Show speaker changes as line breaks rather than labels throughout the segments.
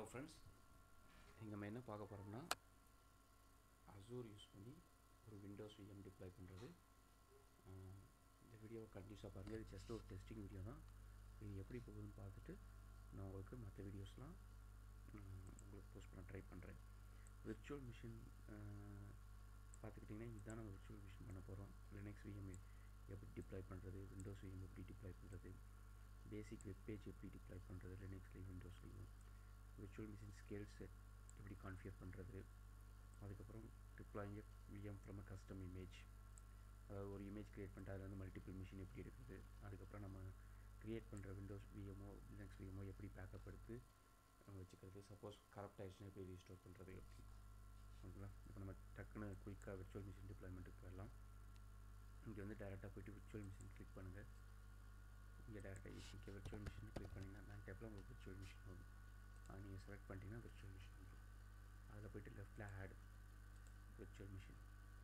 hello friends இங்கே நம்ம என்ன பார்க்க போகிறோம்னா அசூர் யூஸ் பண்ணி ஒரு விண்டோஸ் விஎம் டிப்ளாய் பண்ணுறது இந்த வீடியோவை கண்டினியூஸாக பாருங்கள் இது ஜஸ்ட் ஒரு டெஸ்டிங் வீடியோ தான் இது எப்படி போகுதுன்னு பார்த்துட்டு நான் உங்களுக்கு மற்ற வீடியோஸ்லாம் உங்களுக்கு போஸ்ட் பண்ண ட்ரை பண்ணுறேன் விர்ச்சுவல் மிஷின் பார்த்துக்கிட்டிங்கன்னா இதுதான் நம்ம விர்ச்சுவல் மிஷின் பண்ண போகிறோம் லினக்ஸ் விஎம் எப்படி டிப்ளாய் பண்ணுறது விண்டோஸ் விஎம் எப்படி டிப்ளாய் பண்ணுறது பேசிக் வெப் பேஜ் எப்படி டிப்ளாய் பண்ணுறது லினக்ஸ்லேயும் விண்டோஸ்லேயும் விர்ச்சுவல் மிஷின் ஸ்கேல் செட் எப்படி கான்ஃபியர் பண்ணுறது அதுக்கப்புறம் deploying VM from a custom image அதாவது ஒரு இமேஜ் க்ரியேட் பண்ணிட்டு அதில் வந்து மல்டிபிள் மிஷின் எப்படி இருக்குது அதுக்கப்புறம் நம்ம க்ரியேட் பண்ணுற விண்டோஸ் விஎமோ லினக்ஸ் விஎமோ எப்படி பேக்கப் எடுத்து வச்சுக்கிறது சப்போஸ் கரெக்ட் ஆயிடுச்சுன்னா எப்படி ரீஸ்டோர் பண்ணுறது எப்படி ஓகேங்களா இப்போ நம்ம டக்குன்னு குயிக்காக விர்ச்சுவல் மிஷின் டிப்ளாய்மெண்ட்டுக்கு போயிடலாம் இங்கே வந்து டேரெக்டாக போய்ட்டு விர்ச்சுவல் மிஷின் கிளிக் பண்ணுங்கள் இங்கே டேரெக்டாக இங்கே விர்ச்சுவல் மிஷின் கிளிக் பண்ணிங்கன்னா நான் டேப்பில் உங்களுக்கு விர்ச்சுவல் மிஷின் வரும் அது நீங்கள் செலக்ட் பண்ணிட்டீங்கன்னா விர்ச்சுவல் மிஷின் வரும் அதில் போய்ட்டு லெஃப்டில் ஆட் விர்ச்சுவல் மிஷின்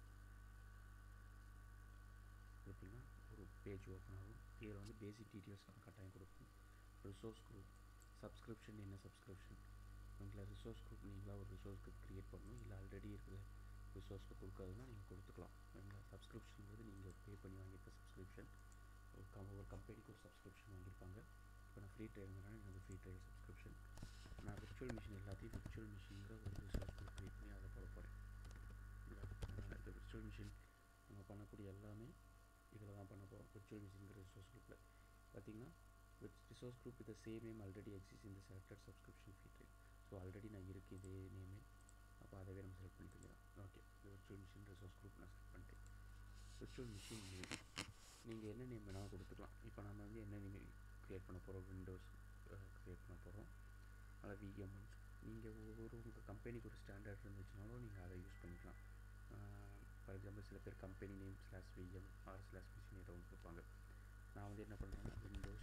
கொடுத்தீங்கன்னா ஒரு பேஜ் ஓப்பன் ஆகும் இதில் வந்து பேசிக் டீட்டெயில்ஸ்லாம் கட்டாயம் கொடுக்கும் ரிசோர்ஸ் குரூப் சப்ஸ்கிரிப்ஷன் என்ன சப்ஸ்கிரிப்ஷன் உங்களை ரிசோர்ஸ் குரூப் நீங்களாக ஒரு ரிசோர்ஸ் குரூப் க்ரியேட் பண்ணணும் இல்லை ஆல்ரெடி இருக்கிற ரிசோர்ஸ்க்கு கொடுக்காதுன்னா நீங்கள் கொடுத்துக்கலாம் ஓகேங்களா சப்ஸ்கிரிப்ஷன்ங்கிறது நீங்கள் பே பண்ணி வாங்கியிருக்க சப்ஸ்கிரிப்ஷன் ஒரு கம் ஒரு கம்பெனிக்கு ஒரு சப்ஸ்கிரிப்ஷன் வாங்கியிருப்பாங்க இப்போ நான் ஃப்ரீ ட்ரையல்னால எனக்கு ஃப்ரீ ட்ரையல் சப்ஸ்கிரிப்ஷன் நான் விர்ச்சுவல் மிஷின் எல்லாத்தையும் விர்ச்சுவல் மிஷின்கிற ஒரு ரிசோர்ஸ் குரூப் க்ரியேட் பண்ணி அதை போட போகிறேன் அதனால் இந்த விர்ச்சுவல் மிஷின் நம்ம பண்ணக்கூடிய எல்லாமே இதில் தான் பண்ண போகிறோம் விர்ச்சுவல் மிஷின்கிற ரிசோர்ஸ் குரூப்பில் பார்த்தீங்கன்னா with resource group with same name already exist இந்த செலக்டட் சப்ஸ்கிரிப்ஷன் ஃபீட் ஸோ ஆல்ரெடி நான் இருக்கு இதே நேமே அப்போ அதவே நம்ம செலக்ட் பண்ணிக்கலாம் ஓகே இந்த விர்ச்சுவல் மிஷின் ரிசோர்ஸ் குரூப் நான் செலக்ட் பண்ணிட்டேன் விர்ச்சுவல் மிஷின் நேம் நீங்கள் என்ன நேம் வேணாலும் கொடுத்துக்கலாம் இப்போ நம்ம வந்து என்ன நேம் க்ரியேட் பண்ண போகிறோம் விண்டோஸ் க்ரியேட் பண்ண போகிறோம் அதில் விஎம் நீங்கள் ஒவ்வொரு உங்கள் கம்பெனிக்கு ஒரு ஸ்டாண்டர்ட் இருந்துச்சுனாலும் நீங்கள் அதை யூஸ் பண்ணிக்கலாம் ஃபார் எக்ஸாம்பிள் சில பேர் company name slash VM or slash machine ஏதோ ஒன்று கொடுப்பாங்க நான் வந்து என்ன பண்ணுறேன்னா விண்டோஸ்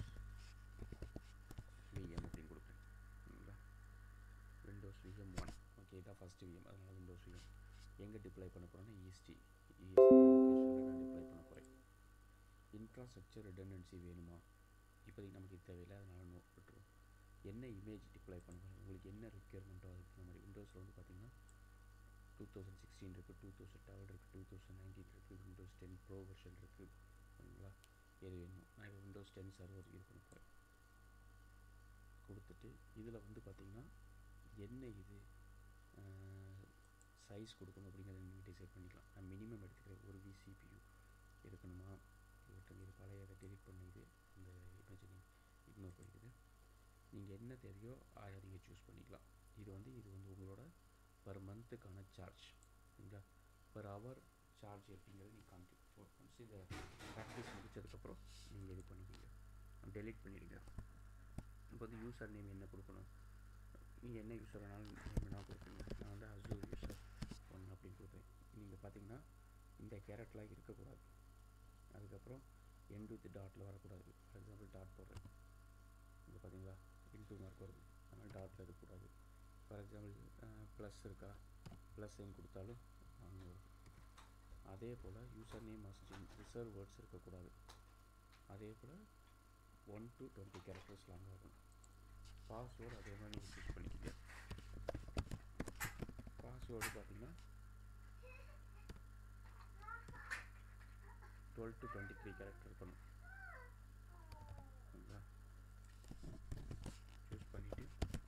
விஎம் அப்படின்னு கொடுப்பேன் ஓகேங்களா விண்டோஸ் விஎம் ஒன் ஓகே இதான் ஃபஸ்ட்டு விஎம் அதனால் விண்டோஸ் விஎம் எங்கே டிப்ளை பண்ண போகிறேன்னா ஈஸ்டி ஈஸ்டி லொக்கேஷனில் நான் டிப்ளை பண்ண போகிறேன் இன்ஃப்ராஸ்ட்ரக்சர் ரிடண்டன்சி வேணுமா இப்போதைக்கு நமக்கு இது தேவையில்லை அதனால் நோட் விட்டுருவோம் என்ன இமேஜ் டிப்ளை பண்ண போகிறோம் உங்களுக்கு என்ன ரெக்யர்மெண்ட்டோ அதுக்கு தகுந்த மாதிரி விண்டோஸில் வந்து பார்த்தீங்கன்னா டூ தௌசண்ட் சிக்ஸ்டீன் இருக்குது டூ தௌசண்ட் டுவெல் இருக்குது டூ தௌசண்ட் நைன்டீன் இருக்குது விண்டோஸ் டென் ப்ரோ வெர்ஷன் இருக்குது ஓகேங்களா எது வேணுமோ நான் இப்போ விண்டோஸ் டென் சர்வர் இது பண்ண போகிறேன் கொடுத்துட்டு இதில் வந்து பார்த்திங்கன்னா என்ன இது சைஸ் கொடுக்கணும் அப்படிங்கிறத நீங்கள் டிசைட் பண்ணிக்கலாம் நான் மினிமம் எடுத்துக்கிறேன் ஒரு விசிபியூ இருக்கணுமா இவர்கிட்ட இது பழைய அதை டெலிட் பண்ணிது இந்த இமேஜை இக்னோர் பண்ணிக்குது நீங்கள் என்ன தேவையோ அதை நீங்கள் சூஸ் பண்ணிக்கலாம் இது வந்து இது வந்து உங்களோட பர் மந்த்துக்கான சார்ஜ் சரிங்களா பர் ஹவர் சார்ஜ் எப்படிங்கிறது நீங்கள் காமிக்க ஃபோர் மந்த்ஸ் இந்த ப்ராக்டிஸ் முடிச்சதுக்கப்புறம் நீங்கள் இது பண்ணிக்கிங்க டெலிட் பண்ணிடுங்க இப்போ வந்து யூசர் நேம் என்ன கொடுக்கணும் நீங்கள் என்ன யூஸர் வேணாலும் நேம் வேணாலும் கொடுப்பீங்க நான் வந்து அசூர் யூஸர் ஒன் அப்படின்னு கொடுப்பேன் நீங்கள் பார்த்தீங்கன்னா இந்த கேரட்லாம் இருக்கக்கூடாது அதுக்கப்புறம் என் வித் டாட்டில் வரக்கூடாது ஃபார் எக்ஸாம்பிள் டாட் போடுறேன் இங்கே பார்த்தீங்களா இன்டூ மார்க் வருது அதனால் டாட்டில் இருக்கக்கூடாது ஃபார் எக்ஸாம்பிள் ப்ளஸ் இருக்கா ப்ளஸ் சைன் கொடுத்தாலும் அங்கே வருது அதே போல் யூசர் நேம் மஸ்டின் ரிசர்வ் வேர்ட்ஸ் இருக்கக்கூடாது அதே போல் one to twenty characters long ஆகும் பாஸ்வேர்டு அதே மாதிரி நீங்கள் சூஸ் பண்ணிக்கிங்க பாஸ்வேர்டு பார்த்தீங்கன்னா twelve to twenty three character இருக்கணும் ஓகேங்களா சூஸ் பண்ணிவிட்டு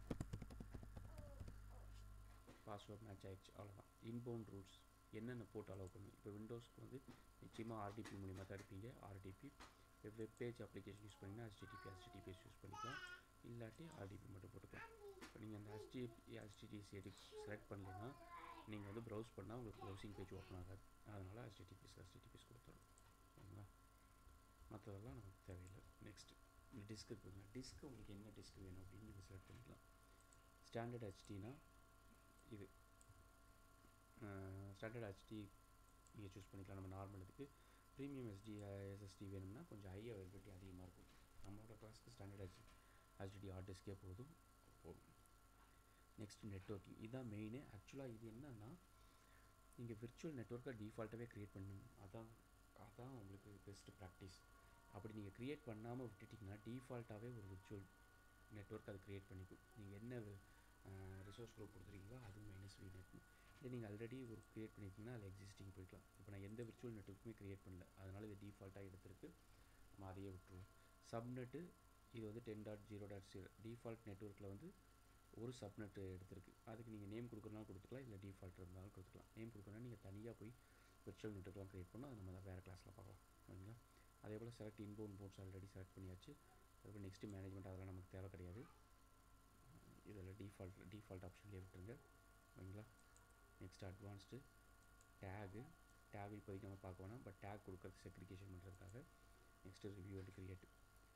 பாஸ்வேர்ட் மேட்ச் ஆகிடுச்சு அவ்வளோதான் இன்பவுண்ட் ரூல்ஸ் என்னென்ன போட்டு அலோவ் பண்ணும் இப்போ விண்டோஸ்க்கு வந்து நிச்சயமாக ஆர்டிபி மூலிமா தான் எடுப்பீங்க RDP web page application use பண்ணிங்கன்னா ஹெச்டிடிபி ஹெச்டிடிபிஎஸ் யூஸ் பண்ணிக்கலாம் இல்லாட்டி ஆர்டிபி மட்டும் போட்டுக்கலாம் இப்போ நீங்கள் அந்த ஹெச்டிபி ஹெச்டிடிசி எடு செலக்ட் பண்ணலைன்னா நீங்கள் வந்து ப்ரௌஸ் பண்ணால் உங்களுக்கு ப்ரௌசிங் பேஜ் ஓப்பன் ஆகாது அதனால் ஹெச்டிடிபிஎஸ் ஹெச்டிடிபிஎஸ் கொடுத்துரும் சரிங்களா மற்றதெல்லாம் நமக்கு தேவையில்லை நெக்ஸ்ட்டு இந்த டிஸ்க் இருக்குதுங்க டிஸ்க் உங்களுக்கு என்ன டிஸ்க் வேணும் அப்படின்னு நீங்கள் செலக்ட் பண்ணிக்கலாம் ஸ்டாண்டர்ட் ஹெச்டினா இது ஸ்டாண்டர்ட் ஹெச்டி நீங்கள் சூஸ் பண்ணிக்கலாம் நம்ம நார்மல் இதுக்கு ப்ரீமியம் எஸ்டி எஸ்எஸ்டி வேணும்னா கொஞ்சம் ஹை அவைலபிலிட்டி அதிகமாக இருக்கும் நம்மளோட கிளாஸ்க்கு ஸ்டாண்டர்ட் ஹெச் ஹெச்டி ஹார்ட் டிஸ்கே போதும் போதும் நெக்ஸ்ட் நெட்ஒர்க்கிங் இதுதான் மெயினு ஆக்சுவலாக இது என்னன்னா நீங்கள் விர்ச்சுவல் நெட்ஒர்க்கை டிஃபால்ட்டாகவே க்ரியேட் பண்ணணும் அதான் அதான் உங்களுக்கு பெஸ்ட் ப்ராக்டிஸ் அப்படி நீங்கள் க்ரியேட் பண்ணாமல் விட்டுட்டிங்கன்னா டிஃபால்ட்டாகவே ஒரு விர்ச்சுவல் நெட்ஒர்க் அது க்ரியேட் பண்ணிக்கும் நீங்கள் என்ன ரிசோர்ஸ் குரூப் கொடுத்துருக்கீங்களோ அது மைனஸ் வி நெட் இதை நீங்கள் ஆல்ரெடி ஒரு க்ரியேட் பண்ணியிருக்கீங்கன்னா அதில் எக்ஸிஸ்டிங் போய்க்கலாம் இப்போ நான் எந்த விர்ச்சுவல் நெட்ஒர்க்குமே க்ரியேட் பண்ணல அதனால் இது டிஃபால்ட்டாக எடுத்திருக்கு நம்ம அதையே விட்டுருவோம் சப்நெட்டு இது வந்து ten dot zero dot zero default நெட்ஒர்க்கில் வந்து ஒரு சப்நெட் எடுத்திருக்கு அதுக்கு நீங்கள் நேம் கொடுக்குறனாலும் கொடுத்துக்கலாம் இல்லை டிஃபால்ட் இருந்தாலும் கொடுத்துக்கலாம் நேம் கொடுக்கணும்னா நீங்கள் தனியாக போய் விர்ச்சுவல் நெட்ஒர்க்லாம் க்ரியேட் பண்ணணும் அது நம்ம வேறு கிளாஸில் பார்க்கலாம் ஓகேங்களா அதே போல் select inbound ports already select பண்ணியாச்சு அதுக்கப்புறம் நெக்ஸ்ட்டு மேனேஜ்மெண்ட் அதெல்லாம் நமக்கு தேவை கிடையாது இதில் டிஃபால்ட் டிஃபால்ட் ஆப்ஷன்லேயே விட்டுருங்க ஓகேங்களா நெக்ஸ்ட் அட்வான்ஸ்டு டேகு டேக் இப்போதைக்கு நம்ம பார்க்க வேணாம் பட் டேக் கொடுக்குறது செக்ரிகேஷன் பண்ணுறதுக்காக நெக்ஸ்ட்டு ரிவ்யூ அண்ட் கிரியேட்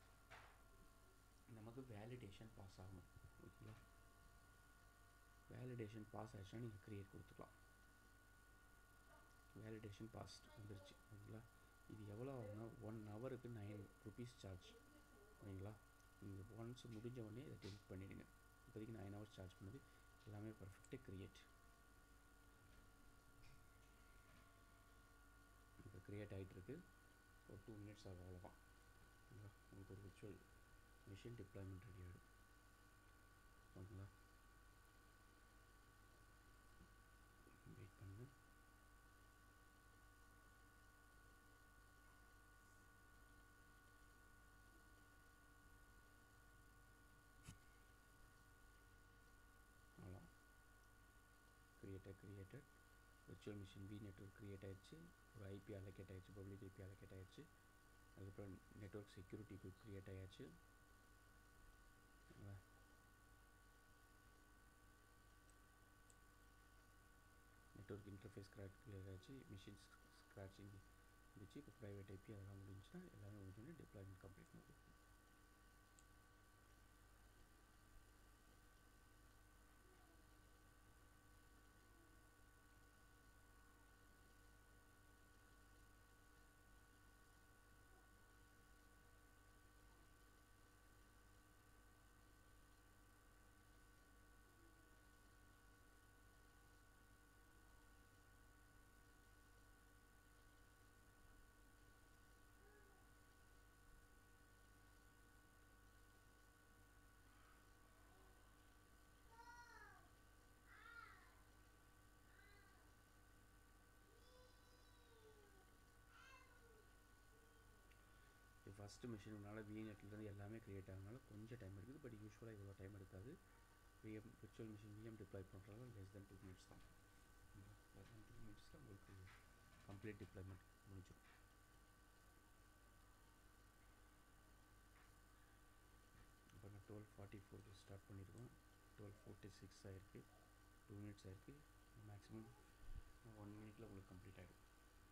நமக்கு வேலிடேஷன் பாஸ் ஆகணும் ஓகேங்களா வேலிடேஷன் பாஸ் ஆச்சுன்னா நீங்கள் க்ரியேட் கொடுத்துக்கலாம் வேலிடேஷன் பாஸ் வந்துருச்சு ஓகேங்களா இது எவ்வளோ ஆகும்னா ஒன் ஹவருக்கு நைன் ருபீஸ் சார்ஜ் ஓகேங்களா நீங்கள் ஒன்ஸ் முடிஞ்ச உடனே இதை டெலிட் பண்ணிவிடுங்க இப்போதைக்கு நைன் ஹவர்ஸ் சார்ஜ் பண்ணுது எல்லாமே பர்ஃபெக்டாக க்ரியேட் இப்போ க்ரியேட் ஆகிட்டுருக்கு ஒரு டூ மினிட்ஸ் ஆகும் அவ்வளோதான் ஓகேங்களா உங்களுக்கு ஒரு விர்ச்சுவல் மிஷின் டிப்ளாய்மெண்ட் ரெடி ஆகிடும் ஓகேங்களா வெயிட் பண்ணுங்க அவ்வளோ created created virtual machine V network create ஆயிடுச்சு ஒரு ஐபி அலோகேட் ஆயிடுச்சு பப்ளிக் ஐபி அலோகேட் ஆயிடுச்சு அதுக்கப்புறம் நெட்ஒர்க் செக்யூரிட்டி குரூப் க்ரியேட் ஆயாச்சு நெட்ஒர்க் இன்டர்ஃபேஸ் ஸ்க்ராச் கிளியர் ஆச்சு மிஷின் ஸ்க்ராச்சிங் இருந்துச்சு இப்போ ப்ரைவேட் ஐபி அதெல்லாம் முடிஞ்சுன்னா எல்லாமே முடிஞ்சோடனே டிப்ளாய்மெண்ட் கம்ப்ளீட் பண்ணுவோம் இது ஃபஸ்ட்டு மிஷினால விஎன்எட்லேருந்து எல்லாமே க்ரியேட் ஆகிறதுனால கொஞ்சம் டைம் எடுக்குது பட் யூஸ்வலாக இவ்வளோ டைம் எடுக்காது VM virtual machine VM deploy பண்ணுறதால லெஸ் தென் டூ மினிட்ஸ் தான் லெஸ் தென் டூ மினிட்ஸில் உங்களுக்கு கம்ப்ளீட் டிப்ளாய்மெண்ட் முடிஞ்சிடும் இப்போ நான் டுவெல் ஃபார்ட்டி ஃபோருக்கு ஸ்டார்ட் பண்ணியிருக்கோம் டுவெல் ஃபோர்ட்டி சிக்ஸ் ஆகிருக்கு டூ மினிட்ஸ் ஆகிருக்கு மேக்ஸிமம் ஒன் மினிட்ல உங்களுக்கு கம்ப்ளீட் ஆகிடும்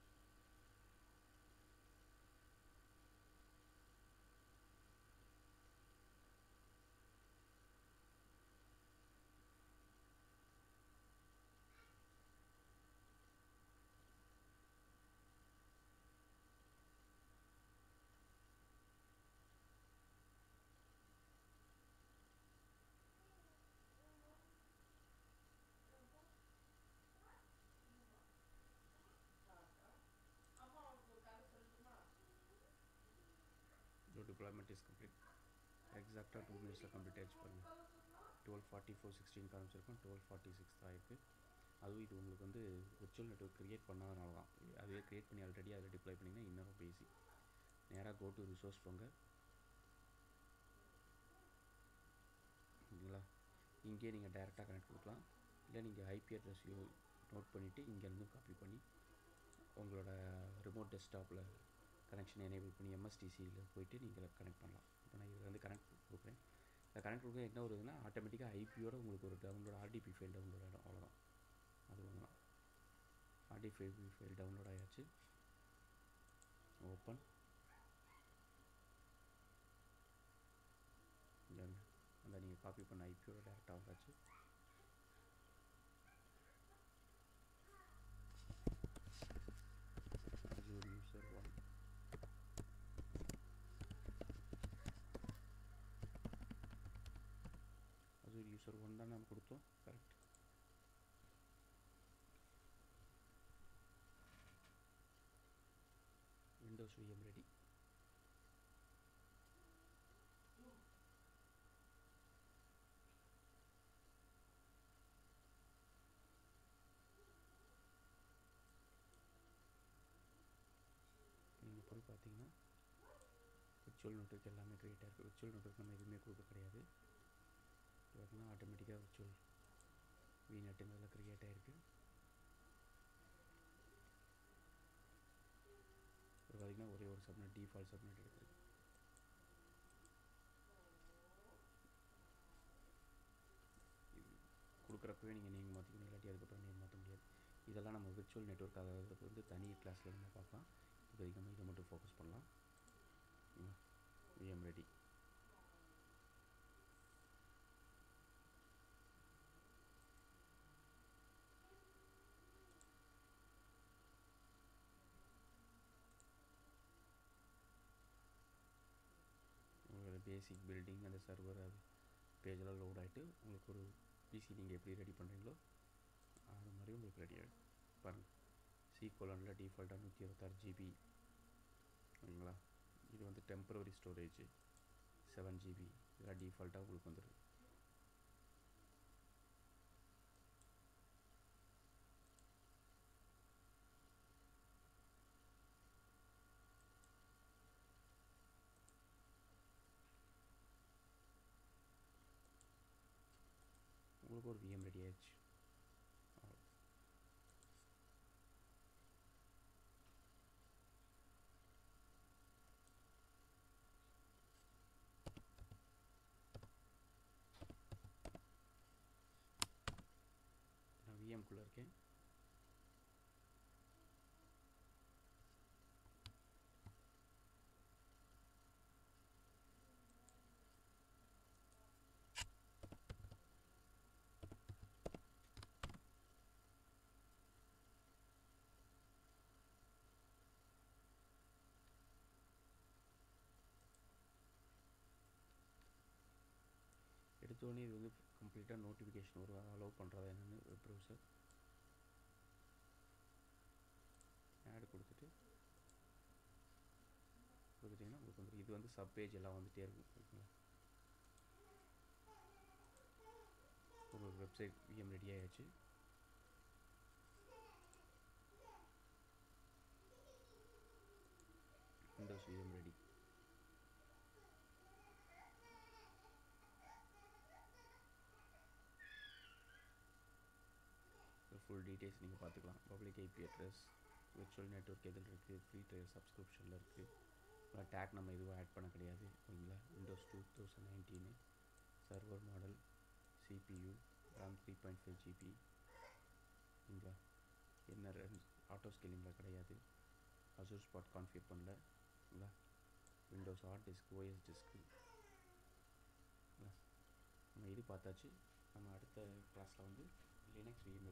your deployment is complete எக்ஸாக்டாக டூ மினிட்ஸில் கம்ப்ளீட் ஆகிடுச்சு பாருங்கள் டுவெல் ஃபார்ட்டி ஃபோர் சிக்ஸ்டீன் காமிச்சிருக்கோம் டுவெல் ஃபார்ட்டி சிக்ஸ் தான் இருக்குது அதுவும் இது உங்களுக்கு வந்து விர்ச்சுவல் நெட்ஒர்க் க்ரியேட் பண்ணாதனால தான் அதுவே க்ரியேட் பண்ணி ஆல்ரெடி அதில் டிப்ளை பண்ணிங்கன்னா இன்னும் ரொம்ப ஈஸி நேராக கோ டு ரிசோர்ஸ் போங்க ஓகேங்களா இங்கேயே நீங்கள் டைரெக்டாக கனெக்ட் கொடுக்கலாம் இல்லை நீங்கள் ஐபி அட்ரஸ் நோட் பண்ணிவிட்டு இங்கேருந்தும் காப்பி பண்ணி உங்களோட ரிமோட் டெஸ்க்டாப்பில் கனெக்ஷன் எனேபிள் பண்ணி எம்எஸ்டிசியில் போயிட்டு நீங்கள் கனெக்ட் பண்ணலாம் இப்போ நான் இதில் வந்து கனெக்ட் கொடுக்குறேன் இந்த கனெக்ட் கொடுக்க என்ன வருதுன்னா ஆட்டோமேட்டிக்காக ஐபியோட உங்களுக்கு ஒரு டவுன்லோட் ஆர்டிபி ஃபைல் டவுன்லோட் ஆகிடும் அவ்வளோதான் அது ஒன்று தான் ஆர்டிபி ஃபைல் டவுன்லோட் ஆயாச்சு ஓப்பன் அந்த நீங்கள் காப்பி பண்ண ஐபியோட டேரெக்டாக வந்தாச்சு Azure user one Azure user one தான் நாம் கொடுத்தோம் correct Windows VM ready virtual network எல்லாமே க்ரியேட் ஆகிருக்கு விர்ச்சுவல் நெட்ஒர்க் நம்ம எதுவுமே கொடுக்க கிடையாது பார்த்தீங்கன்னா ஆட்டோமேட்டிக்காக விர்ச்சுவல் விநெட்டுங்கிறதுல க்ரியேட் ஆகிருக்கு இப்போ பார்த்தீங்கன்னா ஒரே ஒரு சப்நெட் டிஃபால்ட் சப்நெட் இருக்குது இது கொடுக்குறப்பவே நீங்கள் நேம் மாற்றிக்கணும் இல்லாட்டி அதுக்கப்புறம் நேம் மாற்ற முடியாது இதெல்லாம் நம்ம விர்ச்சுவல் நெட்ஒர்க் அதாவது வந்து தனி கிளாஸில் நம்ம பார்க்கலாம் இப்போதைக்கு நம்ம இதை மட்டும் ஃபோக்கஸ் பண்ணலாம் விஎம் ரெடி உங்களோட பேசிக் பில்டிங் அந்த சர்வர் அது பேஜெல்லாம் லோட் ஆகிட்டு உங்களுக்கு ஒரு பிசி நீங்கள் எப்படி ரெடி பண்ணுறீங்களோ அது மாதிரி உங்களுக்கு ரெடி ஆகிடும் பாருங்கள் சி கோலனில் டிஃபால்ட்டாக நூற்றி இருபத்தாறு ஜிபி ஓகேங்களா இது வந்து டெம்பரவரி ஸ்டோரேஜ் செவன் ஜிபி இதெல்லாம் டிஃபால்ட்டாக உங்களுக்கு வந்துடுது உங்களுக்கு ஒரு விஎம் ரெடி ஆயிடுச்சு நான் விஎம்குள்ளே இருக்கேன் எடுத்தோடனே இது வந்து கம்ப்ளீட்டாக நோட்டிஃபிகேஷன் ஒரு அலோவ் பண்ணுறதா என்னென்னு வெப் ப்ரௌசர் ஆட் கொடுத்துட்டு கொடுத்துட்டிங்கன்னா உங்களுக்கு வந்து இது வந்து சப் பேஜ் எல்லாம் வந்துகிட்டே இருக்கும் ஓகேங்களா உங்களுக்கு வெப்சைட் விஎம் ரெடி ஆயாச்சு Windows VM ready full details நீங்கள் பார்த்துக்கலாம் public IP address virtual network எதில் இருக்குது ஃப்ரீ ட்ரையல் சப்ஸ்கிரிப்ஷனில் இருக்குது டேக் நம்ம எதுவும் ஆட் பண்ண கிடையாது ஓகேங்களா Windows two thousand nineteen server model CPU RAM three point five GB ஓகேங்களா என்ன ஆட்டோ ஸ்கேலிங்கில் கிடையாது அசூர் ஸ்பாட் கான்ஃபிகர் பண்ணல ஓகேங்களா விண்டோஸ் ஹார்ட் டிஸ்க் ஓஎஸ் டிஸ்க்கு நம்ம இது பார்த்தாச்சு நம்ம அடுத்த கிளாஸில் வந்து லினக்ஸ் விஎம்